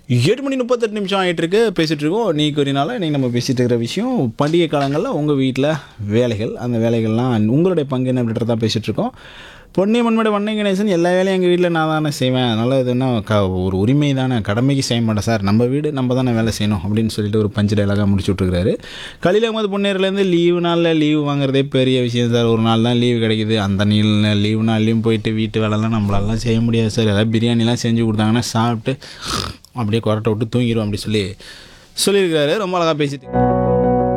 எட்டு மணி முப்பத்தெட்டு நிமிஷம் ஆகிட்டு இருக்கு பேசிகிட்டு இருக்கோம் நீக்கு ஒரு நாள் இன்றைக்கி நம்ம பேசிகிட்டு இருக்கிற விஷயம் பண்டிகை காலங்களில் உங்கள் வீட்டில் வேலைகள் அந்த வேலைகள்லாம் உங்களுடைய பங்கு என்ன அப்படின்றத பேசிகிட்டு இருக்கோம் பொன்னி மண்மடை வண்ணை கணேசன் எல்லா வேலையும் எங்கள் வீட்டில் நான் தானே செய்வேன் அதனால் இது என்ன க ஒரு உரிமை தானே கடமைக்கு செய்ய மாட்டேன் சார் நம்ம வீடு நம்ம தானே வேலை செய்யணும் அப்படின்னு சொல்லிட்டு ஒரு பஞ்சு டைலாக முடிச்சு விட்ருக்காரு கலில் அகமது பொன்னேரிலேருந்து லீவு நாளில் லீவு வாங்குறதே பெரிய விஷயம் சார் ஒரு நாள் தான் லீவு கிடைக்குது அந்த நீல் லீவு நாள்லேயும் போயிட்டு வீட்டு வேலைலாம் நம்மளாலாம் செய்ய முடியாது சார் ஏதாவது பிரியாணிலாம் செஞ்சு கொடுத்தாங்கன்னா சாப்பிட்டு அப்படியே கொரட்டை விட்டு தூங்கிடுவோம் அப்படி சொல்லி சொல்லியிருக்காரு ரொம்ப அழகாக பேசிட்டு